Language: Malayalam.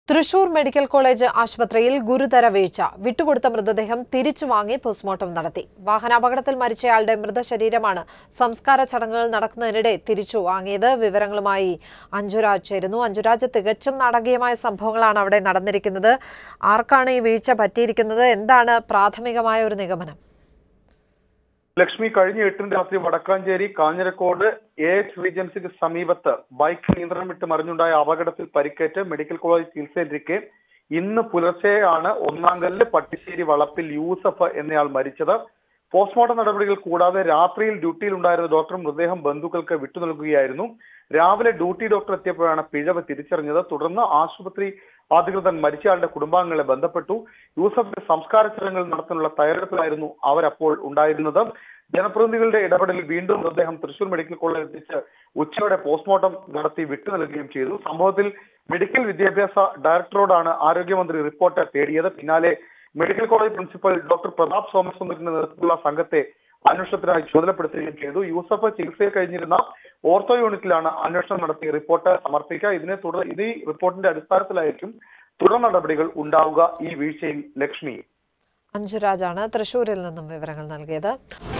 തൃശൂർ മെഡിക്കൽ കോളേജ് ആശുപത്രിയിൽ ഗുരുതര വീഴ്ച വിട്ടുകൊടുത്ത മൃതദേഹം തിരിച്ചു വാങ്ങി പോസ്റ്റ്മോർട്ടം നടത്തി വാഹനാപകടത്തിൽ മരിച്ചയാളുടെ മൃതശരീരമാണ് സംസ്കാര ചടങ്ങുകൾ നടക്കുന്നതിനിടെ തിരിച്ചു വാങ്ങിയത് വിവരങ്ങളുമായി അഞ്ജുരാജ് ചേരുന്നു അഞ്ജുരാജ് തികച്ചും നാടകീയമായ സംഭവങ്ങളാണ് അവിടെ നടന്നിരിക്കുന്നത് ആർക്കാണ് ഈ വീഴ്ച പറ്റിയിരിക്കുന്നത് എന്താണ് പ്രാഥമികമായ ഒരു നിഗമനം ലക്ഷ്മി കഴിഞ്ഞ എട്ടിന് രാത്രി വടക്കാഞ്ചേരി കാഞ്ഞിരക്കോട് എ എച്ച് റീജൻസിക്ക് സമീപത്ത് ബൈക്ക് നിയന്ത്രണം വിട്ട് മറിഞ്ഞുണ്ടായ അപകടത്തിൽ പരിക്കേറ്റ് മെഡിക്കൽ കോളേജ് ചികിത്സയിലിരിക്കെ ഇന്ന് പുലർച്ചെയാണ് ഒന്നാങ്കല്ല് പട്ടിശ്ശേരി വളപ്പിൽ യൂസഫ് എന്നയാൾ മരിച്ചത് പോസ്റ്റ്മോർട്ടം നടപടികൾ കൂടാതെ രാത്രിയിൽ ഡ്യൂട്ടിയിലുണ്ടായിരുന്ന ഡോക്ടർ മൃതദേഹം ബന്ധുക്കൾക്ക് വിട്ടു നൽകുകയായിരുന്നു രാവിലെ ഡ്യൂട്ടി ഡോക്ടർ എത്തിയപ്പോഴാണ് പിഴവ് തിരിച്ചറിഞ്ഞത് തുടർന്ന് ആശുപത്രി അധികൃതർ മരിച്ചയാളുടെ കുടുംബാംഗങ്ങളെ ബന്ധപ്പെട്ടു യൂസഫിന്റെ സംസ്കാര ചടങ്ങുകൾ നടത്താനുള്ള തയ്യാറെടുപ്പിലായിരുന്നു അവരപ്പോൾ ഉണ്ടായിരുന്നത് ജനപ്രതിനിധികളുടെ ഇടപെടലിൽ വീണ്ടും മൃതദേഹം തൃശൂർ മെഡിക്കൽ കോളേജിൽ എത്തിച്ച് ഉച്ചയോടെ പോസ്റ്റ്മോർട്ടം നടത്തി വിട്ടു നൽകുകയും ചെയ്തു സംഭവത്തിൽ മെഡിക്കൽ വിദ്യാഭ്യാസ ഡയറക്ടറോടാണ് ആരോഗ്യമന്ത്രി റിപ്പോർട്ട് തേടിയത് പിന്നാലെ medical college principal doctor Pratap സോമസുന്ദറിന്റെ നേതൃത്വത്തിലുള്ള സംഘത്തെ അന്വേഷണത്തിനായി ചുമതലപ്പെടുത്തുകയും ചെയ്തു യൂസഫ് ചികിത്സയിൽ കഴിഞ്ഞിരുന്ന ഓർത്തോ യൂണിറ്റിലാണ് അന്വേഷണം നടത്തി റിപ്പോർട്ട് സമർപ്പിക്കുക ഇതിനെ തുടർ ഇത് ഈ റിപ്പോർട്ടിന്റെ അടിസ്ഥാനത്തിലായിരിക്കും തുടർ നടപടികൾ ഉണ്ടാവുക ഈ വീഴ്ചയിൽ ലക്ഷ്മി അഞ്ജുരാജാണ് തൃശൂരിൽ നിന്നും വിവരങ്ങൾ നൽകിയത്